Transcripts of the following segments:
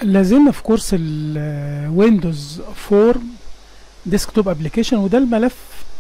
لازلنا في كورس الويندوز فورم ديسكتوب ابلكيشن وده الملف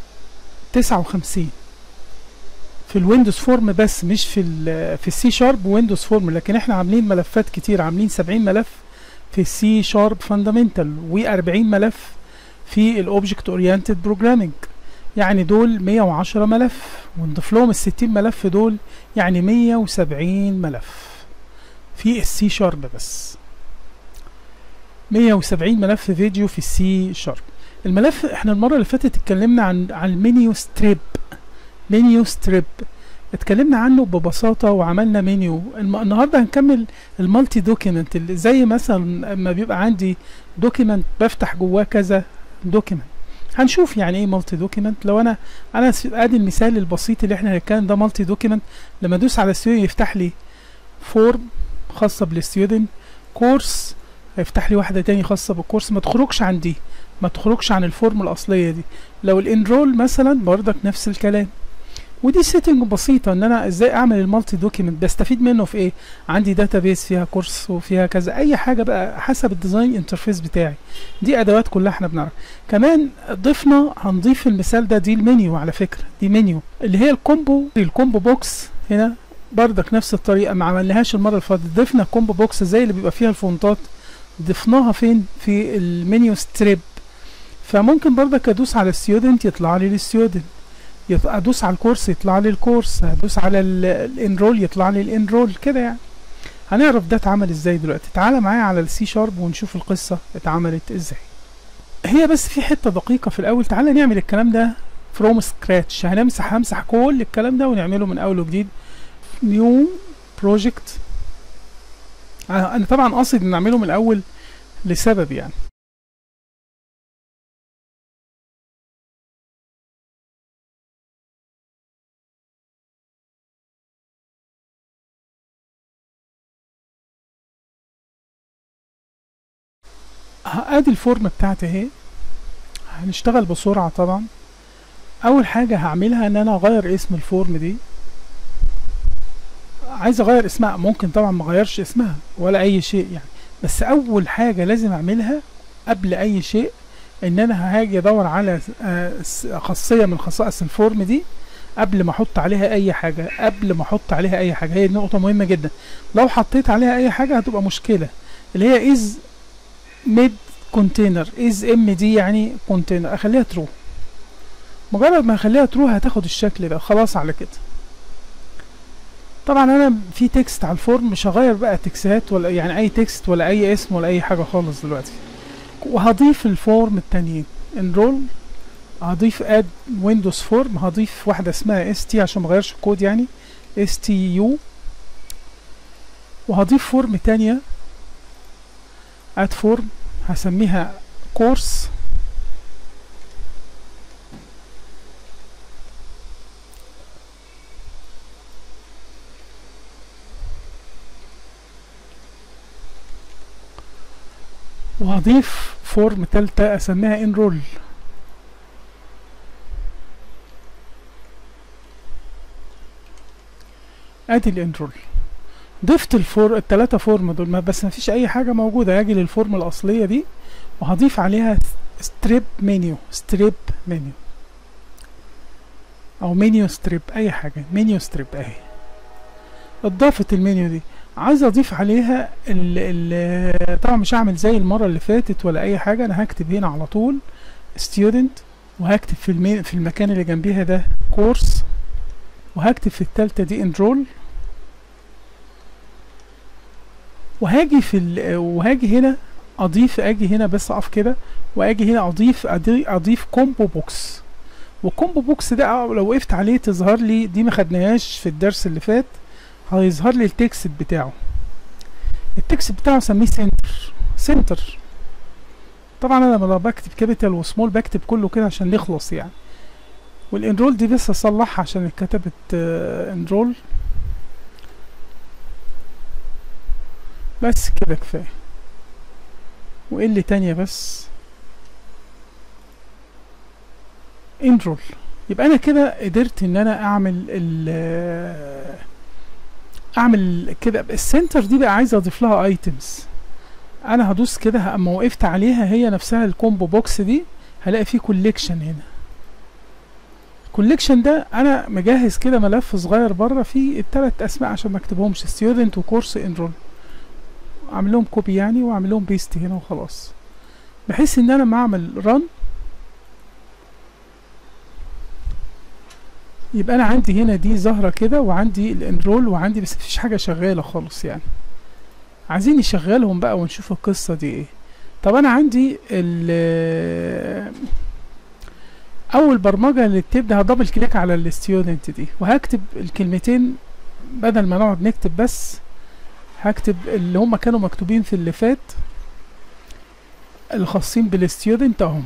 59 في الويندوز فورم بس مش في ال في السي شارب ويندوز فورم لكن احنا عاملين ملفات كتير عاملين 70 ملف في السي شارب فاندامنتال و40 ملف في الاوبجكت اورينتد بروجرامينج يعني دول 110 ملف ونضيف لهم ال 60 ملف دول يعني 170 ملف في السي شارب بس 170 ملف فيديو في السي شارب الملف احنا المره اللي فاتت اتكلمنا عن عن المنيو ستريب منيو ستريب اتكلمنا عنه ببساطة وعملنا منيو الم... النهاردة هنكمل المالتي دوكيمنت اللي زي مثلا لما بيبقى عندي دوكيمنت بفتح جواه كذا دوكيمنت هنشوف يعني ايه مالتي دوكيمنت لو انا انا ادي المثال البسيط اللي احنا هنتكلم ده مالتي دوكيمنت لما ادوس على ستودنت يفتح لي فورم خاصة بالستودنت كورس هيفتح لي واحدة تاني خاصة بالكورس ما تخرجش عن دي ما تخرجش عن الفورم الأصلية دي لو الانرول مثلا برضك نفس الكلام ودي سيتنج بسيطة ان انا ازاي اعمل المالتي دوكيمنت بستفيد منه في ايه عندي داتابيس فيها كورس وفيها كذا اي حاجة بقى حسب الديزاين انترفيس بتاعي دي ادوات كلها احنا بنعرف كمان ضفنا هنضيف المثال ده دي المنيو على فكرة دي منيو اللي هي الكومبو الكومبو بوكس هنا بردك نفس الطريقة ما عملناهاش المرة اللي فاتت ضفنا كومبو بوكس زي اللي بيبقى فيها الفونتات ضفناها فين في المنيو ستريب فممكن بردك ادوس على الستودنت يطلع لي الستودنت ادوس على الكورس يطلع لي الكورس ادوس على الانرول يطلع لي الانرول كده يعني هنعرف ده اتعمل ازاي دلوقتي تعالى معايا على السي شارب ونشوف القصه اتعملت ازاي هي بس في حته دقيقه في الاول تعالى نعمل الكلام ده فروم سكراتش هنمسح همسح كل الكلام ده ونعمله من اول وجديد نيو بروجكت انا طبعا قاصد نعمله من الاول لسبب يعني ادي الفورم بتاعتي اهي هنشتغل بسرعة طبعا اول حاجة هعملها ان انا اغير اسم الفورم دي عايز اغير اسمها ممكن طبعا ما اغيرش اسمها ولا اي شيء يعني بس اول حاجة لازم اعملها قبل اي شيء ان انا هاجي ادور على خاصية من خصائص الفورم دي قبل ما احط عليها اي حاجة قبل ما احط عليها اي حاجة هي نقطة مهمة جدا لو حطيت عليها اي حاجة هتبقى مشكلة اللي هي از ميد كونتينر از ام دي يعني كونتينر اخليها ترو مجرد ما اخليها ترو هتاخد الشكل ده خلاص على كده طبعا انا في تكست على الفورم مش هغير بقى تكستات ولا يعني اي تكست ولا اي اسم ولا اي حاجه خالص دلوقتي وهضيف الفورم التانيين انرول هضيف اد ويندوز فورم هضيف واحده اسمها اس تي عشان مغيرش الكود يعني اس تي يو وهضيف فورم تانية اد فورم هسميها كورس وهضيف فورم تالتة اسميها انرول ادي الانرول ضفت الفور التلاتة فورم دول ما بس مفيش اي حاجة موجودة هاجي للفورم الاصلية دي وهضيف عليها ستريب منيو ستريب منيو او منيو ستريب اي حاجة منيو ستريب اهي اضافت المنيو دي عايز اضيف عليها ال ال طبعا مش هعمل زي المرة اللي فاتت ولا اي حاجة انا هكتب هنا على طول student وهكتب في المين في المكان اللي جنبيها ده كورس وهكتب في التالتة دي enroll وهاجي في ال وهاجي هنا اضيف اجي هنا بس اقف كده واجي هنا اضيف اضيف كومبو بوكس والكومبو بوكس ده لو وقفت عليه تظهر لي دي ما خدناهاش في الدرس اللي فات هيظهر لي التكست بتاعه التكست بتاعه سميه سنتر سنتر طبعا انا لما بكتب كابيتال وسمول بكتب كله كده عشان نخلص يعني والانرول دي بس اصلحها عشان اتكتبت انرول بس كده كفايه وايه اللي تانية بس انرول يبقى انا كده قدرت ان انا اعمل ال اعمل كده السنتر دي بقى عايز اضيف لها ايتمز انا هدوس كده اما وقفت عليها هي نفسها الكومبو بوكس دي هلاقي فيه كوليكشن هنا الكوليكشن ده انا مجهز كده ملف صغير بره فيه التلات اسماء عشان ما اكتبهمش ستودنت وكورس انرول اعمل لهم كوبي يعني واعمل لهم بيست هنا وخلاص بحيث ان انا لما اعمل رن يبقى انا عندي هنا دي ظاهره كده وعندي الانرول وعندي بس مفيش حاجه شغاله خالص يعني عايزين نشغلهم بقى ونشوف القصه دي ايه طب انا عندي ال اول برمجه اللي بتبدا هدبل كليك على الستودنت دي وهكتب الكلمتين بدل ما نقعد نكتب بس هكتب اللي هم كانوا مكتوبين في اللي فات الخاصين بالستودنت اهم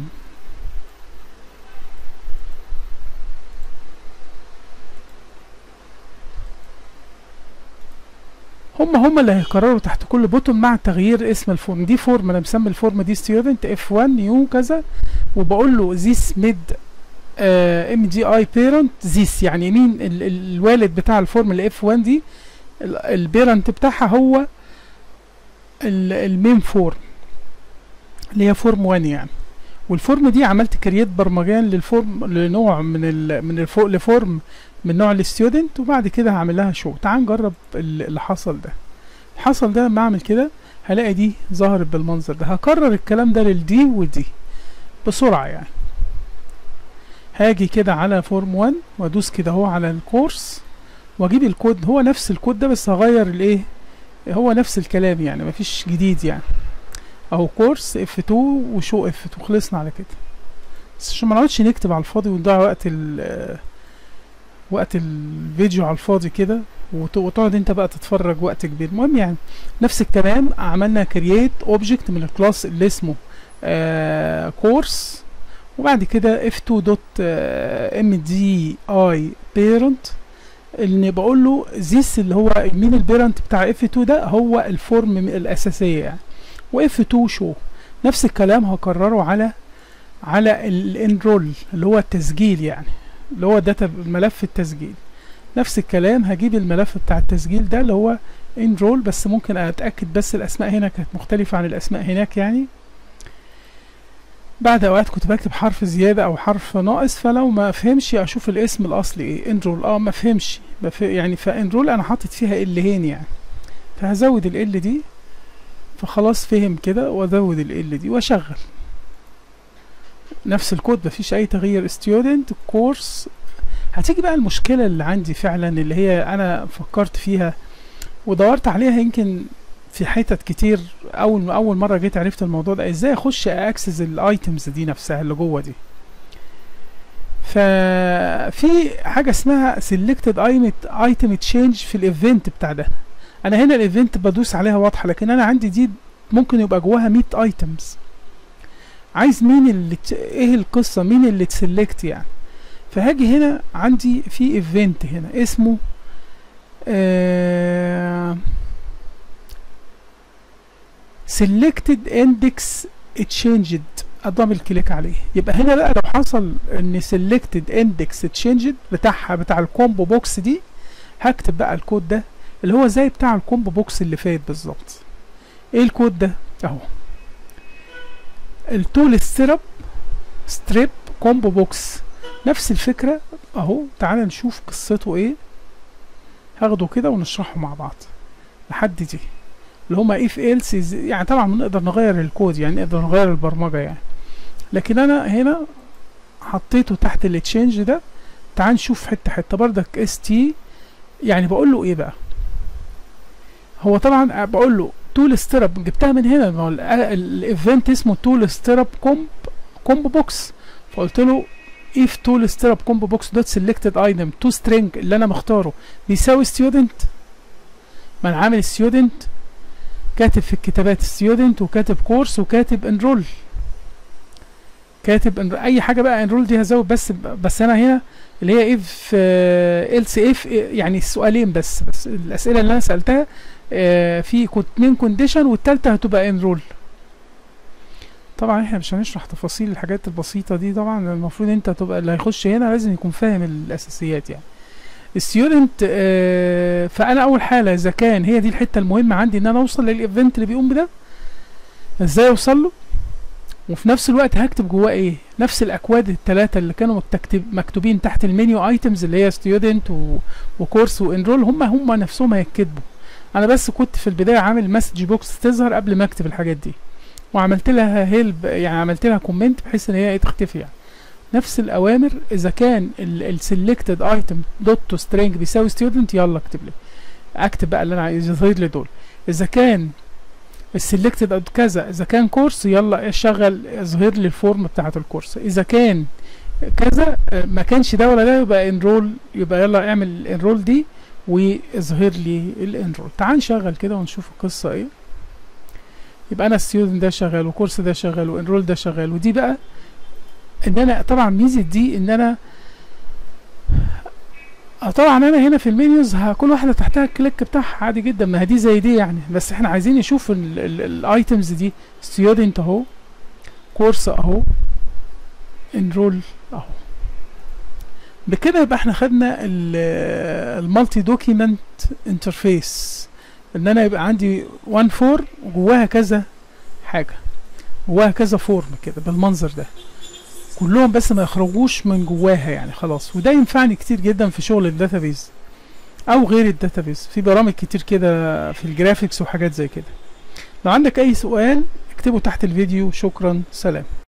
هم هم اللي هيقرروا تحت كل بوتون مع تغيير اسم الفورم دي فورم انا مسمي الفورم دي ستودنت اف 1 نيو كذا وبقول له ذيس ميد ام جي اي بيرنت ذيس يعني مين ال ال الوالد بتاع الفورم اللي اف 1 دي البيرنت بتاعها هو المين فورم اللي هي فورم 1 يعني والفورم دي عملت كرييت برمجان للفورم لنوع من ال من الفوق لفورم من نوع الستودنت وبعد كده هعمل لها شو تعال نجرب اللي حصل ده حصل ده لما اعمل كده هلاقي دي ظهرت بالمنظر ده هكرر الكلام ده للدي والدي بسرعة يعني هاجي كده على فورم 1 وادوس كده هو على الكورس واجيب الكود هو نفس الكود ده بس هغير الايه هو نفس الكلام يعني مفيش جديد يعني اهو كورس اف 2 وشو اف 2 خلصنا على كده بس عشان ما نقعدش نكتب على الفاضي ونضيع وقت ال وقت الفيديو على الفاضي كده وتقعد انت بقى تتفرج وقت كبير المهم يعني نفس الكلام عملنا كرييت اوبجكت من الكلاس اللي اسمه كورس وبعد كده f2 دوت ام دي اي بيرنت اللي بقول له this اللي هو مين البيرنت بتاع f2 ده هو الفورم الاساسيه يعني وf2 شو نفس الكلام هكرره على على الانرول اللي هو التسجيل يعني اللي هو داتا ملف التسجيل نفس الكلام هجيب الملف بتاع التسجيل ده اللي هو انرول بس ممكن اتاكد بس الاسماء هنا كانت مختلفه عن الاسماء هناك يعني بعد اوقات كنت بكتب حرف زياده او حرف ناقص فلو ما فهمش اشوف الاسم الاصلي ايه انرول اه ما فهمش يعني فانرول انا حاطط فيها ال هين يعني فهزود ال دي فخلاص فهم كده وازود ال دي واشغل نفس الكود مفيش اي تغيير student كورس هتيجي بقى المشكلة اللي عندي فعلا اللي هي انا فكرت فيها ودورت عليها يمكن في حتت كتير اول اول مرة جيت عرفت الموضوع ده ازاي اخش اكسس الايتمز دي نفسها اللي جوه دي ففي حاجة اسمها selected item change في الايفنت بتاع ده انا هنا الايفنت بدوس عليها واضحة لكن انا عندي دي ممكن يبقى جواها 100 ايتمز عايز مين اللي ت... ايه القصة مين اللي تسلكت يعني فهاجي هنا عندي في ايفنت هنا اسمه آه selected index changed ادبل كليك عليه يبقى هنا بقى لو حصل ان selected index changed بتاعها بتاع الكومبو بوكس دي هكتب بقى الكود ده اللي هو زي بتاع الكومبو بوكس اللي فات بالظبط ايه الكود ده اهو التول ستريب ستريب كومبو بوكس نفس الفكرة اهو تعالى نشوف قصته ايه هاخده كده ونشرحه مع بعض لحد دي اللي هما if else يعني طبعا نقدر نغير الكود يعني نقدر نغير البرمجة يعني لكن انا هنا حطيته تحت التشينج ده تعال نشوف حتة حتة بردك اس تي يعني بقول له ايه بقى هو طبعا بقول له تول ستيرب جبتها من هنا ما هو الايفنت اسمه تول ستيرب كومب كومبو بوكس فقلت له if tool ستيرب كومبو بوكس دوت selected item to string اللي انا مختاره بيساوي student ما انا عامل student كاتب في الكتابات student وكاتب كورس وكاتب enroll كاتب enroll. اي حاجه بقى enroll دي هزود بس بس انا هنا اللي هي if uh, else if يعني السؤالين بس بس الاسئله اللي انا سالتها uh, في اتنين كونديشن والتالتة هتبقى انرول طبعا احنا مش هنشرح تفاصيل الحاجات البسيطة دي طبعا المفروض انت تبقى اللي هيخش هنا لازم يكون فاهم الاساسيات يعني الستودنت آه فانا اول حالة اذا كان هي دي الحتة المهمة عندي ان انا اوصل للايفنت اللي بيقوم بده ازاي اوصل له وفي نفس الوقت هكتب جواه ايه نفس الاكواد الثلاثه اللي كانوا مكتب مكتوبين تحت المنيو ايتمز اللي هي ستودنت وكورس وانرول هم هم نفسهم هيتكتبوا انا بس كنت في البدايه عامل مسج بوكس تظهر قبل ما اكتب الحاجات دي وعملت لها هيلب يعني عملت لها كومنت بحيث ان هي تختفي يعني نفس الاوامر اذا كان السلكتد ايتم دوت تو سترينج بيساوي ستودنت يلا اكتب لي اكتب بقى اللي انا عايز يظهر لي دول اذا كان السلكتد كذا اذا كان كورس يلا شغل اظهر لي الفورم بتاعه الكورس اذا كان كذا ما كانش ده ولا ده يبقى انرول يبقى يلا اعمل الانرول دي واظهر لي الانرول تعال نشغل كده ونشوف القصه ايه يبقى انا الستودنت ده شغال وكورس ده شغال وانرول ده شغال ودي بقى ان انا طبعا ميزه دي ان انا طبعا انا هنا في المنيوز كل واحده تحتها الكليك بتاعها عادي جدا ما دي زي دي يعني بس احنا عايزين نشوف الايتمز دي ستودنت اهو كورس اهو انرول اهو بكده يبقى احنا خدنا المالتي دوكيمنت انترفيس ان انا يبقى عندي وان فور وجواها كذا حاجه جواها كذا فورم كده بالمنظر ده كلهم بس ما يخرجوش من جواها يعني خلاص وده ينفعني كتير جدا في شغل الداتابيز او غير الداتابيز في برامج كتير كده في الجرافيكس وحاجات زي كده لو عندك اي سؤال اكتبه تحت الفيديو شكرا سلام